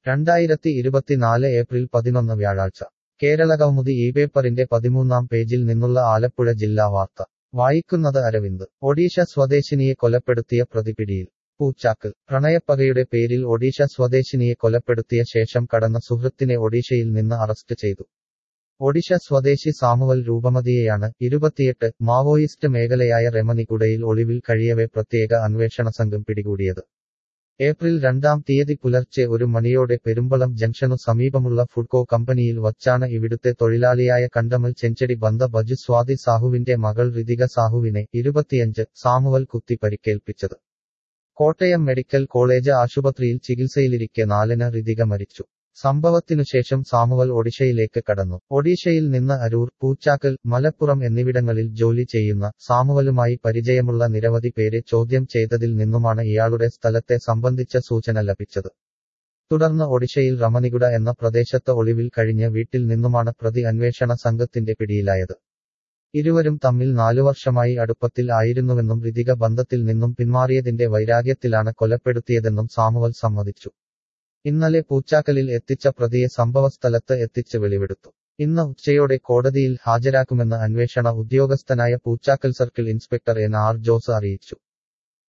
രണ്ടായിരത്തി ഇരുപത്തിനാല് ഏപ്രിൽ പതിനൊന്ന് വ്യാഴാഴ്ച കേരളകൗമുദി ഈ പേപ്പറിന്റെ പതിമൂന്നാം പേജിൽ നിന്നുള്ള ആലപ്പുഴ ജില്ലാ വാർത്ത വായിക്കുന്നത് അരവിന്ദ് ഒഡീഷ സ്വദേശിനിയെ കൊലപ്പെടുത്തിയ പ്രതി പിടിയിൽ പൂച്ചാക്കൽ പ്രണയപ്പകയുടെ പേരിൽ ഒഡീഷ സ്വദേശിനിയെ കൊലപ്പെടുത്തിയ ശേഷം കടന്ന സുഹൃത്തിനെ ഒഡീഷയിൽ നിന്ന് അറസ്റ്റ് ചെയ്തു ഒഡീഷ സ്വദേശി സാമുവൽ രൂപമതിയെയാണ് ഇരുപത്തിയെട്ട് മാവോയിസ്റ്റ് മേഖലയായ റെമനിഗുഡയിൽ ഒളിവിൽ കഴിയവെ പ്രത്യേക അന്വേഷണ സംഘം പിടികൂടിയത് ഏപ്രിൽ രണ്ടാം തീയതി പുലർച്ചെ ഒരു മണിയോടെ പെരുമ്പളം ജംഗ്ഷനു സമീപമുള്ള ഫുഡ്കോ കമ്പനിയിൽ വച്ചാണ് ഇവിടുത്തെ തൊഴിലാളിയായ കണ്ടമൽ ചെഞ്ചടി ബന്ധ ബജു സ്വാതി സാഹുവിന്റെ മകൾ ഋതിക സാഹുവിനെ ഇരുപത്തിയഞ്ച് സാമുവൽ കുത്തി പരിക്കേൽപ്പിച്ചത് കോട്ടയം മെഡിക്കൽ കോളേജ് ആശുപത്രിയിൽ ചികിത്സയിലിരിക്കെ നാലിന് ഋതിക മരിച്ചു സംഭവത്തിനുശേഷം സാമുവൽ ഒഡീഷയിലേക്ക് കടന്നു ഒഡീഷയിൽ നിന്ന് അരൂർ പൂച്ചാക്കൽ മലപ്പുറം എന്നിവിടങ്ങളിൽ ജോലി ചെയ്യുന്ന സാമുവലുമായി പരിചയമുള്ള നിരവധി പേരെ ചോദ്യം ചെയ്തതിൽ നിന്നുമാണ് ഇയാളുടെ സ്ഥലത്തെ സംബന്ധിച്ച സൂചന ലഭിച്ചത് തുടർന്ന് ഒഡീഷയിൽ റമനിഗുഡ എന്ന പ്രദേശത്ത് ഒളിവിൽ കഴിഞ്ഞ വീട്ടിൽ നിന്നുമാണ് പ്രതി അന്വേഷണ സംഘത്തിന്റെ പിടിയിലായത് ഇരുവരും തമ്മിൽ നാലു വർഷമായി അടുപ്പത്തിൽ ആയിരുന്നുവെന്നും ഋതിക ബന്ധത്തിൽ നിന്നും പിന്മാറിയതിന്റെ വൈരാഗ്യത്തിലാണ് കൊലപ്പെടുത്തിയതെന്നും സാമുവൽ സമ്മതിച്ചു ഇന്നലെ പൂച്ചാക്കലിൽ എത്തിച്ച പ്രതിയെ സംഭവസ്ഥലത്ത് എത്തിച്ച് വെളിവെടുത്തു ഇന്ന് ഉച്ചയോടെ കോടതിയിൽ ഹാജരാക്കുമെന്ന് അന്വേഷണ ഉദ്യോഗസ്ഥനായ Poochakkal circle inspector N R Jose അറിയിച്ചു